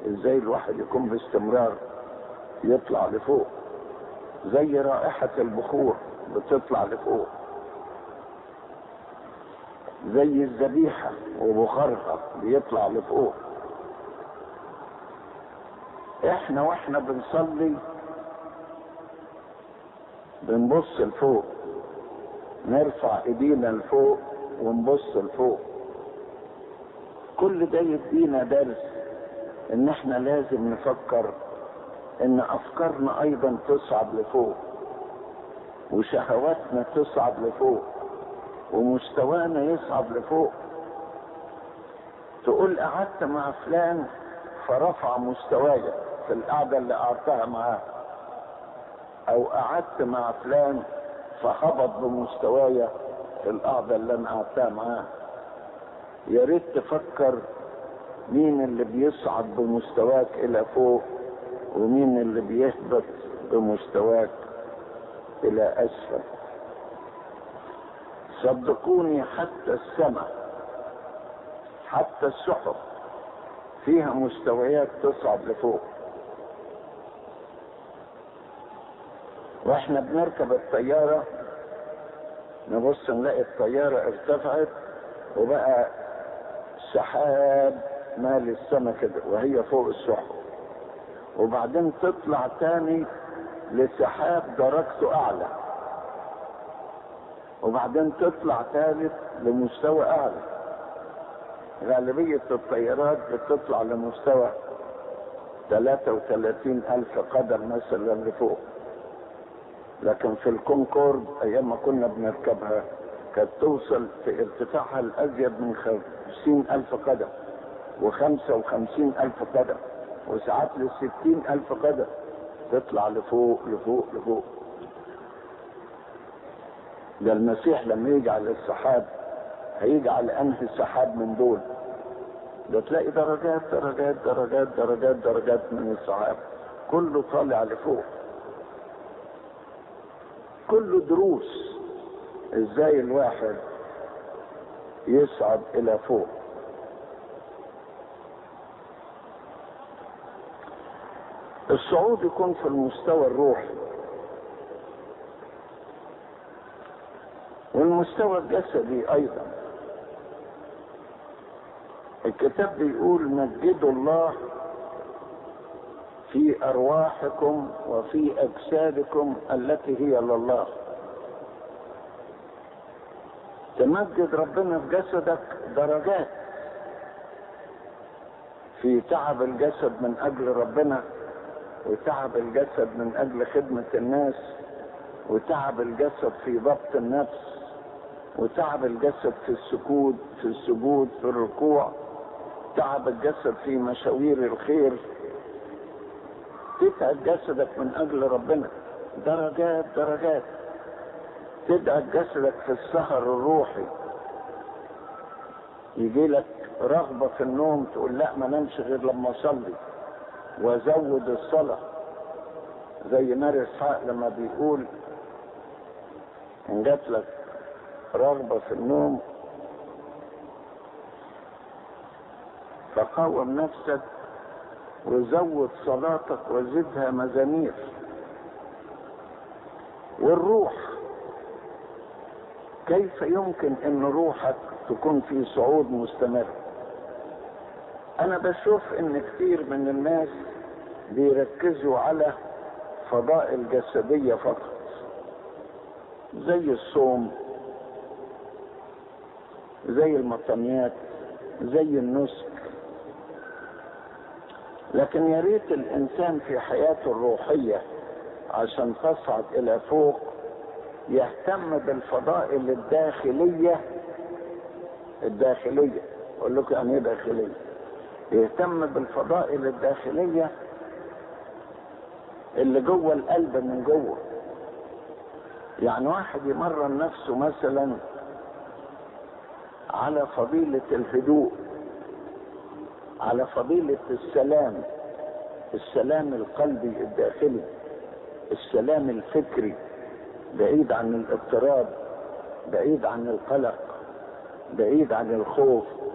ازاي الواحد يكون باستمرار يطلع لفوق زي رائحة البخور بتطلع لفوق زي الذبيحة وبخارها بيطلع لفوق احنا واحنا بنصلي بنبص لفوق نرفع ايدينا لفوق ونبص لفوق كل ده يدينا درس ان احنا لازم نفكر ان افكارنا ايضا تصعد لفوق وشهواتنا تصعد لفوق ومستوانا يصعد لفوق تقول قعدت مع فلان فرفع مستواي في القعدة اللي قعدتها معاه او قعدت مع فلان فهبط بمستواي في القعدة اللي انا قعدتها معاه يا ريت تفكر مين اللي بيصعد بمستواك الى فوق ومين اللي بيهبط بمستواك الى اسفل صدقوني حتى السماء حتى السحب فيها مستويات تصعد لفوق واحنا بنركب الطيارة نبص نلاقي الطيارة ارتفعت وبقى سحاب مال السماء كده وهي فوق السحب وبعدين تطلع تاني لسحاب درجته اعلى وبعدين تطلع ثالث لمستوى اعلى غالبية الطيارات بتطلع لمستوى 33 ألف قدم مثلا لفوق لكن في الكونكورد أيام ما كنا بنركبها كانت توصل في ارتفاعها الأزيد من 50 ألف قدم و55 ألف قدم وساعات ل 60 ألف قدم تطلع لفوق لفوق لفوق ده المسيح لما يجي على السحاب هيجي على انهي سحاب من دول ده تلاقي درجات درجات درجات درجات درجات من السحاب كله طالع لفوق كله دروس ازاي الواحد يصعد الى فوق الصعود يكون في المستوى الروحي والمستوى الجسدي ايضا الكتاب بيقول مجدوا الله في ارواحكم وفي اجسادكم التي هي لله تمجد ربنا في جسدك درجات في تعب الجسد من اجل ربنا وتعب الجسد من اجل خدمه الناس وتعب الجسد في ضبط النفس وتعب الجسد في السكوت في السجود في الركوع تعب الجسد في مشاوير الخير تتعب جسدك من اجل ربنا درجات درجات تتعب جسدك في السهر الروحي يجي لك رغبة في النوم تقول لا ما نمشي غير لما اصلي وازود الصلاة زي ماري اسحاق لما بيقول ان جات لك رغبة في النوم فقاوم نفسك وزود صلاتك وزدها مزامير والروح كيف يمكن ان روحك تكون في صعود مستمر انا بشوف ان كثير من الناس بيركزوا على فضائل جسدية فقط زي الصوم زي المطميات زي النسك لكن يا ريت الانسان في حياته الروحية عشان تصعد الى فوق يهتم بالفضائل الداخلية الداخلية اقول لكم يعني ايه داخلية يهتم بالفضائل الداخلية اللي جوه القلب من جوه يعني واحد يمرن نفسه مثلا على فضيلة الهدوء على فضيلة السلام السلام القلبي الداخلي السلام الفكري بعيد عن الاضطراب بعيد عن القلق بعيد عن الخوف